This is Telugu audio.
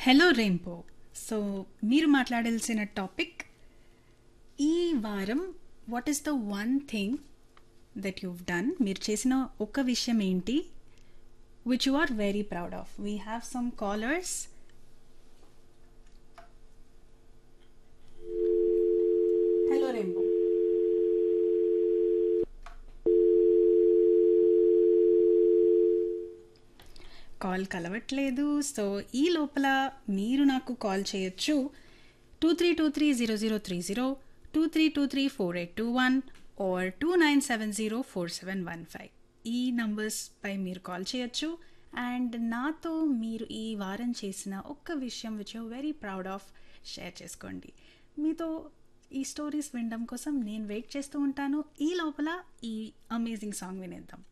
హలో రెయిన్బో సో మీరు మాట్లాడాల్సిన టాపిక్ ఈ వారం what is the one thing that you've done మీరు చేసిన ఒక విషయం ఏంటి which you are very proud of we have some callers hello rainbow call కలవట్లేదు సో ఈ లోపల మీరు నాకు కాల్ చేయొచ్చు two three two three zero zero three zero two three two three four eight two one or two nine seven zero four seven one five ఈ నంబర్స్పై మీరు కాల్ చేయొచ్చు అండ్ నాతో మీరు ఈ వారం చేసిన ఒక్క విషయం which you very proud of share చేసుకోండి మీతో ఈ స్టోరీస్ వినడం కోసం నేను వెయిట్ చేస్తూ ఉంటాను ఈ లోపల ఈ అమేజింగ్ సాంగ్ వినేద్దాం